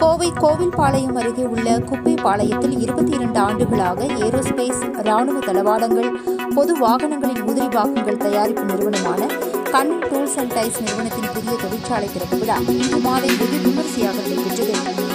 கோவை கோவில்பாளையம் அருகே உள்ள குப்பைப்பாளையத்தில் இருபத்தி இரண்டு ஆண்டுகளாக ஏரோஸ்பேஸ் ராணுவ தளவாடங்கள் பொது வாகனங்களின் உதிரி பாகங்கள் தயாரிப்பு நிறுவனமான கண்ணன் டூல்ஸ் அண்ட் டைஸ் நிறுவனத்தின் புதிய தொழிற்சாலை திறப்பு விழா இன்று மாலை வெகு விமரிசையாக நடைபெற்றது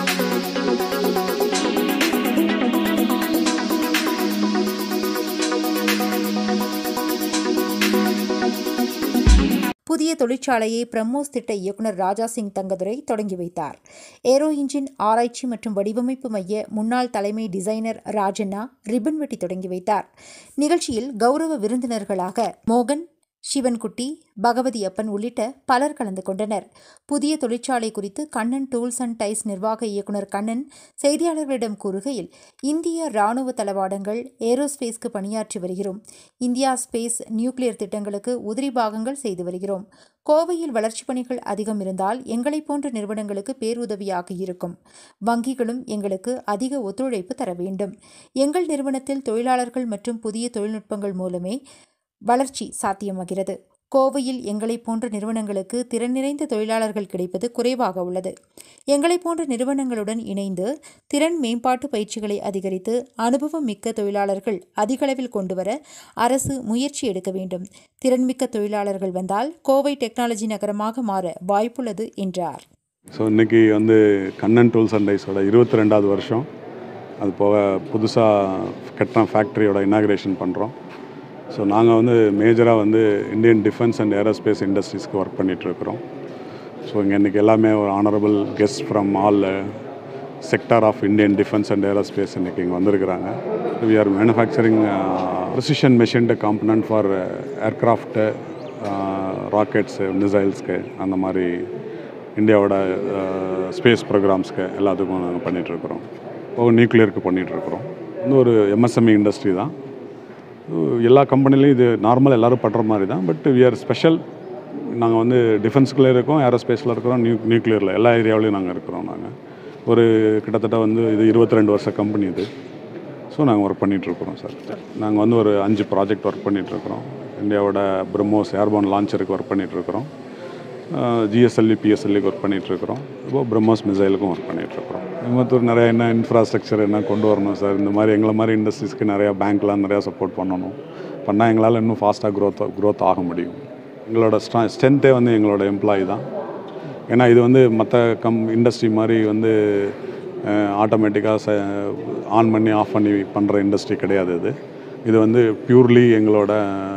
புதிய தொழிற்சாலையை பிரம்மோஸ் திட்ட இயக்குநர் ராஜா சிங் தங்கதுரை தொடங்கி வைத்தார் ஏரோ இன்ஜின் ஆராய்ச்சி மற்றும் வடிவமைப்பு மைய முன்னாள் தலைமை டிசைனர் ராஜண்ணா ரிப்பன் வெட்டி தொடங்கி வைத்தார் நிகழ்ச்சியில் கௌரவ விருந்தினர்களாக மோகன் சிவன்குட்டி பகவதி அப்பன் உள்ளிட்ட பலர் கலந்து கொண்டனர் புதிய தொழிற்சாலை குறித்து கண்ணன் டூல்ஸ் அண்ட் டைஸ் நிர்வாக இயக்குநர் கண்ணன் செய்தியாளர்களிடம் கூறுகையில் இந்திய ராணுவ தளவாடங்கள் ஏரோஸ்பேஸ்க்கு பணியாற்றி வருகிறோம் இந்தியா ஸ்பேஸ் நியூக்ளியர் திட்டங்களுக்கு உதிரி பாகங்கள் செய்து வருகிறோம் கோவையில் வளர்ச்சிப் பணிகள் அதிகம் இருந்தால் எங்களைப் போன்ற நிறுவனங்களுக்கு பேருதவியாக இருக்கும் வங்கிகளும் எங்களுக்கு அதிக ஒத்துழைப்பு தர வேண்டும் எங்கள் நிறுவனத்தில் தொழிலாளர்கள் மற்றும் புதிய தொழில்நுட்பங்கள் மூலமே வளர்ச்சி சாத்தியமாகிறது கோவையில் எங்களைப் போன்ற நிறுவனங்களுக்கு திறன் நிறைந்த தொழிலாளர்கள் கிடைப்பது குறைவாக உள்ளது எங்களைப் போன்ற நிறுவனங்களுடன் இணைந்து திறன் மேம்பாட்டு பயிற்சிகளை அதிகரித்து அனுபவம் மிக்க தொழிலாளர்கள் அதிகளவில் கொண்டுவர அரசு முயற்சி எடுக்க வேண்டும் திறன்மிக்க தொழிலாளர்கள் வந்தால் கோவை டெக்னாலஜி நகரமாக மாற வாய்ப்புள்ளது என்றார் ஸோ இன்றைக்கி வந்து கண்ணன் டூல்ஸ் அண்ட் டைஸோட இருபத்தி ரெண்டாவது வருஷம் அது போக புதுசாக கட்டின ஃபேக்ட்ரியோட இனாகிரேஷன் பண்ணுறோம் ஸோ நாங்கள் வந்து மேஜராக வந்து இந்தியன் டிஃபென்ஸ் அண்ட் ஏரோஸ்பேஸ் இண்டஸ்ட்ரீஸ்க்கு ஒர்க் பண்ணிகிட்ருக்குறோம் ஸோ இங்கே இன்றைக்கி எல்லாமே ஒரு honourable guest from all sector of Indian defence and aerospace இன்றைக்கி இங்கே வந்திருக்கிறாங்க we are manufacturing precision machined component for aircraft rockets மிசைல்ஸ்க்கு அந்த மாதிரி இந்தியாவோட ஸ்பேஸ் ப்ரோக்ராம்ஸ்க்கு எல்லாத்துக்கும் நாங்கள் பண்ணிகிட்ருக்குறோம் இப்போ நியூக்ளியருக்கு பண்ணிகிட்ருக்குறோம் வந்து ஒரு எம்எஸ்எம்இ இண்டஸ்ட்ரி தான் எல்லா கம்பெனிலையும் இது நார்மல் எல்லோரும் பண்ணுற மாதிரி தான் பட் வி ஆர் ஸ்பெஷல் நாங்கள் வந்து டிஃபென்ஸுக்குள்ளே இருக்கோம் ஏரோஸ்பேஸில் இருக்கிறோம் நியூ நியூக்ளியரில் எல்லா ஏரியாவிலையும் நாங்கள் இருக்கிறோம் நாங்கள் ஒரு கிட்டத்தட்ட வந்து இது இருபத்தி ரெண்டு வருஷ கம்பெனி இது ஸோ நாங்கள் ஒர்க் பண்ணிகிட்ருக்குறோம் சார் நாங்கள் வந்து ஒரு அஞ்சு ப்ராஜெக்ட் ஒர்க் பண்ணிகிட்ருக்குறோம் இந்தியாவோட பிரம்மோஸ் ஏர்பான் லான்ச்சருக்கு ஒர்க் பண்ணிகிட்ருக்குறோம் ஜிஎஸ்எல்வி பிஎஸ்எல்விக்கு ஒர்க் பண்ணிகிட்ருக்குறோம் இப்போ பிரம்மோஸ் மிசைலுக்கும் ஒர்க் பண்ணிகிட்ருக்குறோம் கோயம்புத்தூர் நிறையா என்ன இன்ஃப்ராஸ்ட்ரக்சர் என்ன கொண்டு வரணும் சார் இந்த மாதிரி எங்களை மாதிரி இண்டஸ்ட்ரீஸ்க்கு நிறையா பேங்க்லாம் நிறையா சப்போர்ட் பண்ணணும் பண்ணால் எங்களால் இன்னும் ஃபாஸ்ட்டாக க்ரோத் க்ரோத் ஆக முடியும் எங்களோட ஸ்ட்ரா ஸ்ட்ரென்த்தே வந்து எங்களோட எம்ப்ளாயி தான் ஏன்னா இது வந்து மற்ற கம் இண்டஸ்ட்ரி மாதிரி வந்து ஆட்டோமேட்டிக்காக ச ஆன் பண்ணி ஆஃப் பண்ணி பண்ணுற இண்டஸ்ட்ரி கிடையாது இது இது வந்து பியூர்லி எங்களோட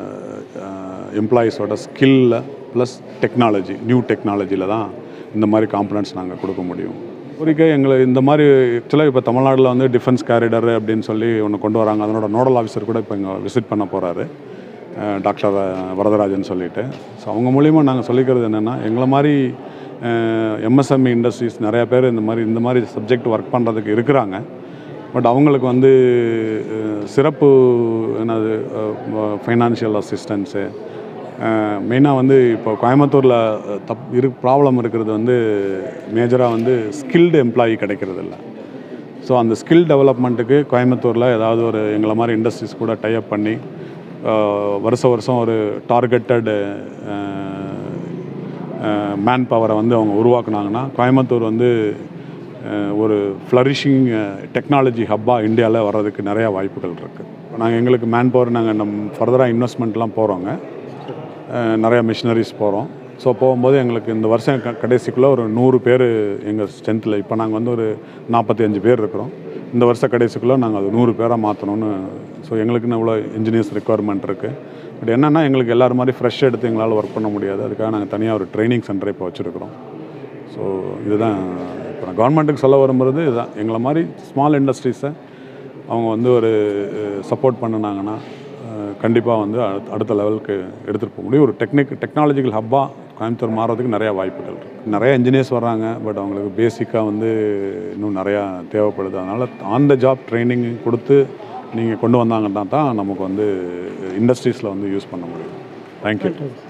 எம்ப்ளாயீஸோட ஸ்கில்ல ப்ளஸ் டெக்னாலஜி நியூ டெக்னாலஜியில் தான் இந்த மாதிரி காம்பனன்ட்ஸ் நாங்கள் கொடுக்க முடியும் குறிக்க எங்களை இந்த மாதிரி ஆக்சுவலாக இப்போ தமிழ்நாட்டில் வந்து டிஃபென்ஸ் கேரிடர் அப்படின்னு சொல்லி ஒன்று கொண்டு வராங்க அதனோட நோடல் ஆஃபீஸர் கூட இப்போ இங்கே விசிட் பண்ண போகிறாரு டாக்டர் வரதராஜன் சொல்லிட்டு ஸோ அவங்க மூலிமா நாங்கள் சொல்லிக்கிறது என்னென்னா எங்களை மாதிரி எம்எஸ்எம்இ இண்டஸ்ட்ரீஸ் நிறையா பேர் இந்த மாதிரி இந்த மாதிரி சப்ஜெக்ட் ஒர்க் பண்ணுறதுக்கு இருக்கிறாங்க பட் அவங்களுக்கு வந்து சிறப்பு என்னது ஃபைனான்ஷியல் அசிஸ்டன்ஸு மெயினாக வந்து இப்போ கோயம்புத்தூரில் தப் இரு ப்ராப்ளம் இருக்கிறது வந்து மேஜராக வந்து ஸ்கில்டு எம்ப்ளாயி கிடைக்கிறது இல்லை ஸோ அந்த ஸ்கில் டெவலப்மெண்ட்டுக்கு கோயம்புத்தூரில் ஏதாவது ஒரு எங்களை மாதிரி இண்டஸ்ட்ரீஸ் கூட டைப் பண்ணி வருஷ வருஷம் ஒரு டார்கெட்டட் மேன் பவரை வந்து அவங்க உருவாக்குனாங்கன்னா கோயம்புத்தூர் வந்து ஒரு ஃப்ளரிஷிங் டெக்னாலஜி ஹப்பாக இந்தியாவில் வர்றதுக்கு நிறையா வாய்ப்புகள் இருக்குது நாங்கள் எங்களுக்கு மேன் பவர் நாங்கள் நம் ஃபர்தராக இன்வெஸ்ட்மெண்ட்லாம் போகிறோங்க நிறையா மிஷினரிஸ் போகிறோம் ஸோ போகும்போது எங்களுக்கு இந்த வருஷம் க கடைசிக்குள்ளே ஒரு நூறு பேர் எங்கள் ஸ்ட்ரென்த்தில் இப்போ நாங்கள் வந்து ஒரு நாற்பத்தி அஞ்சு பேர் இருக்கிறோம் இந்த வருஷ கடைசிக்குள்ளே நாங்கள் அது நூறு பேராக மாற்றணும்னு ஸோ எங்களுக்குன்னு இவ்வளோ இன்ஜினியர்ஸ் ரெக்குவயர்மெண்ட் இருக்குது பட் என்னென்னா எங்களுக்கு எல்லோரும் மாதிரி ஃப்ரெஷ் எடுத்து எங்களால் ஒர்க் பண்ண முடியாது அதுக்காக நாங்கள் தனியாக ஒரு ட்ரைனிங் சென்டர் இப்போ வச்சுருக்கிறோம் ஸோ இதுதான் இப்போ நான் கவர்மெண்ட்டுக்கு சொல்ல வரும்போது இதுதான் எங்களை மாதிரி ஸ்மால் இண்டஸ்ட்ரீஸை அவங்க வந்து ஒரு சப்போர்ட் பண்ணினாங்கன்னா கண்டிப்பாக வந்து அடுத்த லெவலுக்கு எடுத்துகிட்டு போக முடியும் ஒரு டெக்னிக் டெக்னாலஜிக்கல் ஹப்பாக கோயம்புத்தூர் மாறதுக்கு நிறையா வாய்ப்புகள் இருக்குது நிறைய இன்ஜினியர்ஸ் வர்றாங்க பட் அவங்களுக்கு பேசிக்காக வந்து இன்னும் நிறையா தேவைப்படுது அதனால் ஆன் த ஜாப் ட்ரைனிங் கொடுத்து நீங்கள் கொண்டு வந்தாங்கன்னா தான் நமக்கு வந்து இண்டஸ்ட்ரீஸில் வந்து யூஸ் பண்ண முடியும் தேங்க்யூ